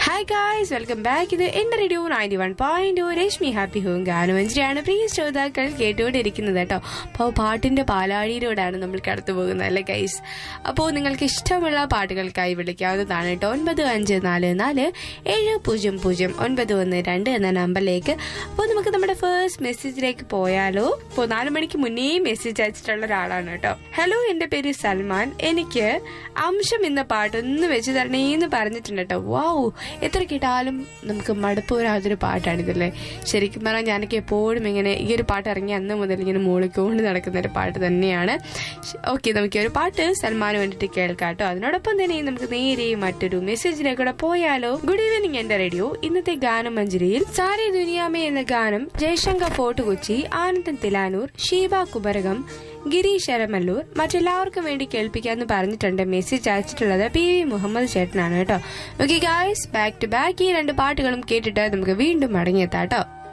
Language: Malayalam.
ഹായ് ഗായ്സ് വെൽക്കം ബാക്ക് ഇത് എന്റെ radio ninety one point Rashmi happy home ഗാനമഞ്ജരിയാണ് പ്രിയ ശ്രോതാക്കൾ കേട്ടുകൊണ്ടിരിക്കുന്നത് കേട്ടോ അപ്പോൾ പാട്ടിന്റെ പാലാഴിയിലൂടെയാണ് നമ്മൾ കടന്നു പോകുന്നത് അല്ലേ ഗൈസ് അപ്പോൾ നിങ്ങൾക്ക് ഇഷ്ടമുള്ള പാട്ടുകൾക്കായി വിളിക്കാവുന്നതാണ് കേട്ടോ ഒൻപത് അഞ്ച് നാല് നാല് ഏഴ് പൂജ്യം പൂജ്യം ഒൻപത് ഒന്ന് രണ്ട് എന്ന നമ്പറിലേക്ക് അപ്പോൾ നമുക്ക് നമ്മുടെ ഫസ്റ്റ് മെസ്സേജിലേക്ക് പോയാലോ ഇപ്പോൾ നാല് മണിക്ക് മുന്നേ മെസ്സേജ് അയച്ചിട്ടുള്ള ഒരാളാണ് കേട്ടോ ഹലോ എന്റെ പേര് സൽമാൻ എനിക്ക് അംശം എന്ന പാട്ട് ഒന്ന് വെച്ച് തരണേന്ന് പറഞ്ഞിട്ടുണ്ട് കേട്ടോ വാവു എത്ര കേട്ടാലും നമുക്ക് മടുപ്പ് വരാത്തൊരു പാട്ടാണിതല്ലേ ശരിക്കും പറഞ്ഞാൽ ഞാനൊക്കെ എപ്പോഴും ഇങ്ങനെ ഈ ഒരു പാട്ട് ഇറങ്ങി അന്ന് മുതൽ ഇങ്ങനെ മൂളിക്കൊണ്ട് നടക്കുന്ന ഒരു പാട്ട് തന്നെയാണ് ഓക്കെ നമുക്ക് ഈ ഒരു പാട്ട് സൽമാന് വേണ്ടിയിട്ട് കേൾക്കാം കേട്ടോ അതിനോടൊപ്പം തന്നെ നമുക്ക് നേരെ മറ്റൊരു മെസ്സേജിലേക്കൂടെ പോയാലോ ഗുഡ് ഈവനിങ് എന്റെ റേഡിയോ ഇന്നത്തെ ഗാനം മഞ്ജരിയിൽ സാരി ദുനിയാമേ എന്ന ഗാനം ജയശങ്കർ ഫോർട്ട് കൊച്ചി ആനന്ദൻ തിലാനൂർ ഷീബ കുബരകം ഗിരീഷ് എരമല്ലൂർ മറ്റെല്ലാവർക്കും വേണ്ടി കേൾപ്പിക്കാന്ന് പറഞ്ഞിട്ടുണ്ട് മെസ്സേജ് അയച്ചിട്ടുള്ളത് പി വി മുഹമ്മദ് ചേട്ടനാണ് കേട്ടോ okay guys back to back ഈ രണ്ട് പാട്ടുകളും കേട്ടിട്ട് നമുക്ക് വീണ്ടും മടങ്ങിയെത്താം കേട്ടോ